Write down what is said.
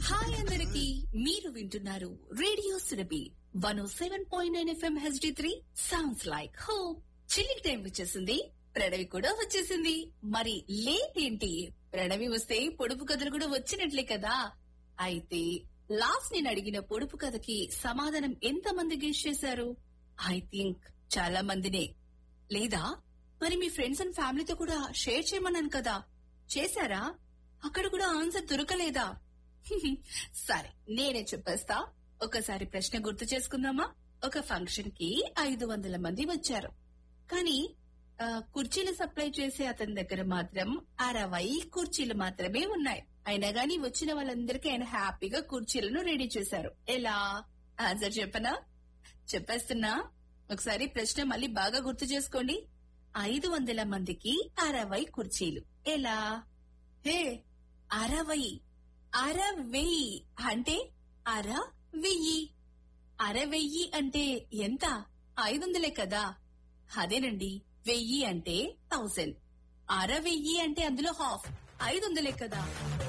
hi అందరికి మీరు వింటున్నారు radio Surabhi one seven point nine FM HD three sounds like హో చిల్లింగ్ టైం వచ్చేసింది ప్రణవి కూడా వచ్చేసింది మరి లేట్ ఏంటి ప్రణవి వస్తే పొడుపు కథలు కూడా వచ్చినట్లే కదా అయితే లాస్ట్ నేను అడిగిన పొడుపు కథకి సమాధానం ఎంత మంది గెస్ట్ చేశారు ఐ థింక్ చాలా మందినే లేదా మరి మీ ఫ్రెండ్స్ అండ్ ఫ్యామిలీతో కూడా షేర్ చేయమన్నాను కదా చేశారా అక్కడ కూడా ఆన్సర్ దొరకలేదా సరే నేనే చెప్పేస్తా ఒకసారి ప్రశ్న గుర్తు చేసుకుందామా ఒక ఫంక్షన్ కి ఐదు వందల మంది వచ్చారు కానీ ఆ, కుర్చీలు సప్లై చేసే అతని దగ్గర మాత్రం అరవై కుర్చీలు మాత్రమే ఉన్నాయి అయినా గాని వచ్చిన వాళ్ళందరికీ ఆయన హ్యాపీగా కుర్చీలను రెడీ చేశారు ఎలా ఆన్సర్ చెప్పనా చెప్పేస్తున్నా ఒకసారి ప్రశ్న మళ్ళీ బాగా గుర్తు చేసుకోండి ఐదు వందల మందికి అరవై కుర్చీలు ఎలా హే అరవై అర వెయ్యి అంటే అర వెయ్యి అర వెయ్యి అంటే ఎంత ఐదు వందలే కదా అదేనండి వెయ్యి అంటే థౌసండ్ అర వెయ్యి అంటే అందులో హాఫ్ ఐదు వందలే కదా